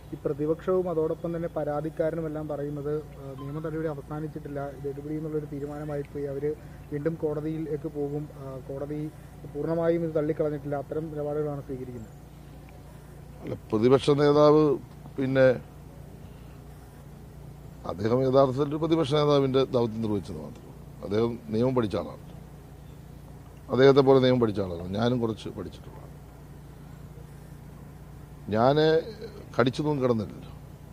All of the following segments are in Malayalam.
ഈ പ്രതിപക്ഷവും അതോടൊപ്പം തന്നെ പരാതിക്കാരനും എല്ലാം പറയുന്നത് ആ, നിയമ നടപടി അവസാനിച്ചിട്ടില്ല ഇത് എടുപിടി എന്നുള്ളൊരു തീരുമാനമായി പോയി അവർ വീണ്ടും കോടതിയിലേക്ക് പോകും ആ, കോടതി പൂർണ്ണമായും ഇത് തള്ളിക്കളഞ്ഞിട്ടില്ല അത്തരം നിലപാടുകളാണ് സ്വീകരിക്കുന്നത് അല്ല പ്രതിപക്ഷ നേതാവ് പിന്നെ അദ്ദേഹം യഥാർത്ഥത്തിൽ ഒരു പ്രതിപക്ഷ നേതാവിന്റെ ദൗത്യം നിർവഹിച്ചത് മാത്രം അദ്ദേഹം നിയമം പഠിച്ച ആളാണ് അദ്ദേഹത്തെ പോലെ നിയമം പഠിച്ച ആളാണ് ഞാനും കുറച്ച് പഠിച്ചിട്ടുള്ളതാണ് ഞാൻ കടിച്ചതൊന്നും കിടന്നില്ലല്ലോ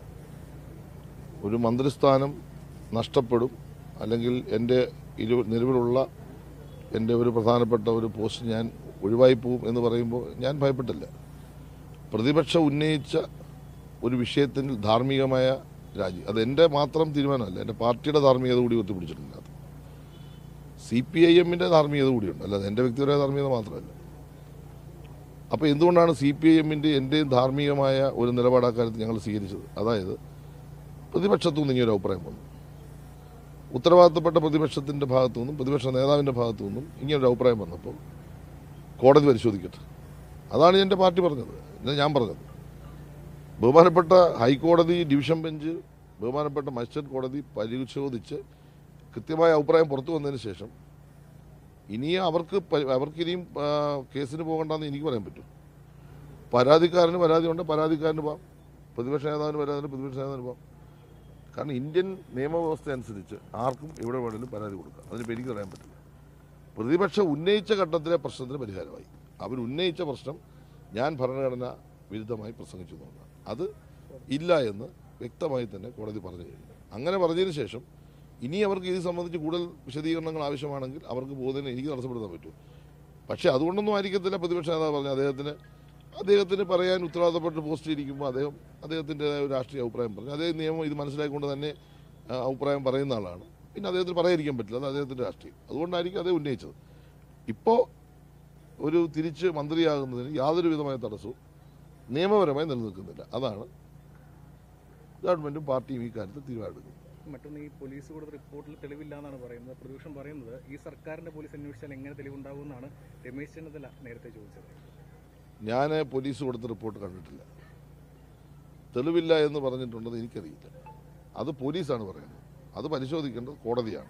ഒരു മന്ത്രിസ്ഥാനം നഷ്ടപ്പെടും അല്ലെങ്കിൽ എൻ്റെ ഇരു നിലവിലുള്ള എൻ്റെ ഒരു പ്രധാനപ്പെട്ട ഒരു പോസ്റ്റ് ഞാൻ ഒഴിവായി പോകും എന്ന് പറയുമ്പോൾ ഞാൻ ഭയപ്പെട്ടില്ല പ്രതിപക്ഷം ഉന്നയിച്ച ഒരു വിഷയത്തിൽ ധാർമ്മികമായ രാജി അത് എൻ്റെ മാത്രം തീരുമാനമല്ല എൻ്റെ പാർട്ടിയുടെ ധാർമ്മികത കൂടി ഒത്തുപിടിച്ചിട്ടുണ്ട് അത് സി പി ഐ എമ്മിൻ്റെ ധാർമ്മികത കൂടിയുണ്ട് അല്ലാതെ എൻ്റെ വ്യക്തിപരമായ ധാർമ്മികത മാത്രമല്ല അപ്പോൾ എന്തുകൊണ്ടാണ് സി പി ഐ എമ്മിൻ്റെ എൻ്റെയും ധാർമ്മികമായ ഒരു നിലപാട് അക്കാര്യത്തിൽ ഞങ്ങൾ സ്വീകരിച്ചത് അതായത് പ്രതിപക്ഷത്തു നിന്ന് ഇങ്ങനെ ഒരു അഭിപ്രായം വന്നു ഉത്തരവാദിത്തപ്പെട്ട പ്രതിപക്ഷത്തിൻ്റെ ഭാഗത്തു നിന്നും പ്രതിപക്ഷ നേതാവിൻ്റെ ഭാഗത്തു നിന്നും ഇങ്ങനൊരു അഭിപ്രായം വന്നപ്പോൾ കോടതി പരിശോധിക്കട്ടെ അതാണ് എൻ്റെ പാർട്ടി പറഞ്ഞത് ഇത് ഞാൻ പറഞ്ഞത് ബഹുമാനപ്പെട്ട ഹൈക്കോടതി ഡിവിഷൻ ബെഞ്ച് ബഹുമാനപ്പെട്ട മജിസ്ട്രേറ്റ് കോടതി പരിശോധിച്ച് കൃത്യമായ അഭിപ്രായം പുറത്തു വന്നതിന് ശേഷം ഇനിയും അവർക്ക് പ- അവർക്ക് ഇനിയും ആ, കേസിന് പോകണ്ടെന്ന് എനിക്ക് പറയാൻ പറ്റും പരാതിക്കാരന് പരാതി ഉണ്ട് പരാതിക്കാരന് പോവാം പ്രതിപക്ഷ നേതാവിന് പരാതി പ്രതിപക്ഷ നേതാവിന് പോവാം കാരണം ഇന്ത്യൻ നിയമവ്യവസ്ഥ അനുസരിച്ച് ആർക്കും എവിടെ വേണമെങ്കിലും പരാതി കൊടുക്കാം അതിനിപ്പോൾ എനിക്ക് പറയാൻ പറ്റില്ല പ്രതിപക്ഷം ഉന്നയിച്ച ഘട്ടത്തിലെ പ്രശ്നത്തിന് പരിഹാരമായി അവർ ഉന്നയിച്ച പ്രശ്നം ഞാൻ ഭരണഘടന വിരുദ്ധമായി പ്രസംഗിച്ചു എന്നുള്ളതാണ് അത് ഇല്ല എന്ന് വ്യക്തമായി തന്നെ കോടതി പറഞ്ഞു കഴിഞ്ഞു അങ്ങനെ പറഞ്ഞതിന് ശേഷം ഇനി അവർക്ക് ഇത് സംബന്ധിച്ച് കൂടുതൽ വിശദീകരണങ്ങൾ ആവശ്യമാണെങ്കിൽ അവർക്ക് പോകുന്നതിന് എനിക്ക് തടസ്സപ്പെടുത്താൻ പറ്റും പക്ഷേ അതുകൊണ്ടൊന്നും ആയിരിക്കത്തില്ല പ്രതിപക്ഷ നേതാവ് പറഞ്ഞു അദ്ദേഹത്തിന് അദ്ദേഹത്തിന് പറയാൻ ഉത്തരവാദിത്തപ്പെട്ട് പോസ്റ്റ് ഇരിക്കുമ്പോൾ അദ്ദേഹം അദ്ദേഹത്തിൻ്റെതായ ഒരു രാഷ്ട്രീയ അഭിപ്രായം പറഞ്ഞു അദ്ദേഹം നിയമം ഇത് മനസ്സിലാക്കിക്കൊണ്ട് തന്നെ ആ, അഭിപ്രായം പറയുന്ന ആളാണ് പിന്നെ അദ്ദേഹത്തിന് പറയാതിരിക്കാൻ പറ്റില്ല അത് അദ്ദേഹത്തിൻ്റെ രാഷ്ട്രീയം അതുകൊണ്ടായിരിക്കും അദ്ദേഹം ഉന്നയിച്ചത് ഇപ്പോൾ ഒരു തിരിച്ച് മന്ത്രിയാകുന്നതിന് യാതൊരു വിധമായ തടസ്സവും നിയമപരമായി നിലനിൽക്കുന്നില്ല അതാണ് ഗവൺമെന്റും പാർട്ടിയും ഈ കാര്യത്തിൽ തീരുമാനമെടുക്കുന്നത് മറ്റൊന്ന് ഈ പോലീസ് കൊടുത്ത റിപ്പോർട്ടിൽ തെളിവില്ല എന്നാണ് പറയുന്നത് പ്രതിപക്ഷം പറയുന്നത് ഈ സർക്കാരിന്റെ പോലീസ് അന്വേഷിച്ചാൽ എങ്ങനെ തെളിവുണ്ടാകുമെന്നാണ് രമേശ് ചെന്നിത്തല നേരത്തെ ചോദിച്ചത് ഞാൻ പോലീസ് കൊടുത്ത റിപ്പോർട്ട് കണ്ടിട്ടില്ല തെളിവില്ല എന്ന് പറഞ്ഞിട്ടുണ്ടെന്ന് എനിക്കറിയില്ല അത് പോലീസാണ് പറയുന്നത് അത് പരിശോധിക്കേണ്ടത് കോടതിയാണ്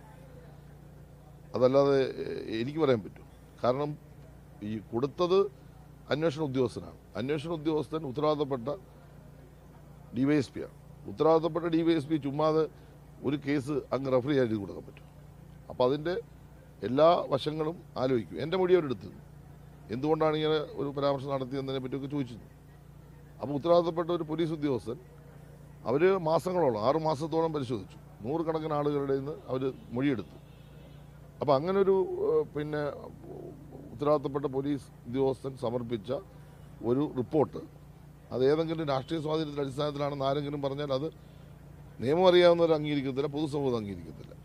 അതല്ലാതെ എ- എനിക്ക് പറയാൻ പറ്റും കാരണം ഈ കൊടുത്തത് അന്വേഷണ ഉദ്യോഗസ്ഥനാണ് അന്വേഷണ ഉദ്യോഗസ്ഥൻ ഉത്തരവാദിത്തപ്പെട്ട ഡിവൈഎസ്പി ആണ് ഉത്തരവാദിത്തപ്പെട്ട ഡിവൈഎസ്പി ചുമ്മാതെ ഒരു കേസ് അങ്ങ് റെഫറി എഴുതി കൊടുക്കാൻ പറ്റും അപ്പോൾ അതിൻ്റെ എല്ലാ വശങ്ങളും ആലോചിക്കും എൻ്റെ മൊഴി അവരെടുത്തു എന്തുകൊണ്ടാണ് ഇങ്ങനെ ഒരു പരാമർശം നടത്തിയതിനെ പറ്റിയൊക്കെ ചോദിച്ചിരുന്നു അപ്പോൾ ഉത്തരവാദിത്തപ്പെട്ട ഒരു പോലീസ് ഉദ്യോഗസ്ഥൻ അവർ മാസങ്ങളോളം ആറ് മാസത്തോളം പരിശോധിച്ചു നൂറുകണക്കിന് ആളുകളുടെ നിന്ന് അവർ മൊഴിയെടുത്തു അപ്പോൾ അങ്ങനൊരു ഏഹ്, പിന്നെ ഉത്തരവാദിത്തപ്പെട്ട പോലീസ് ഉദ്യോഗസ്ഥൻ സമർപ്പിച്ച ഒരു റിപ്പോർട്ട് അത് ഏതെങ്കിലും രാഷ്ട്രീയ സ്വാധീനത്തിന്റെ അടിസ്ഥാനത്തിലാണെന്ന് ആരെങ്കിലും പറഞ്ഞാൽ അത് നിയമം അറിയാവുന്നവർ അംഗീകരിക്കത്തില്ല പൊതുസമൂഹം അംഗീകരിക്കത്തില്ല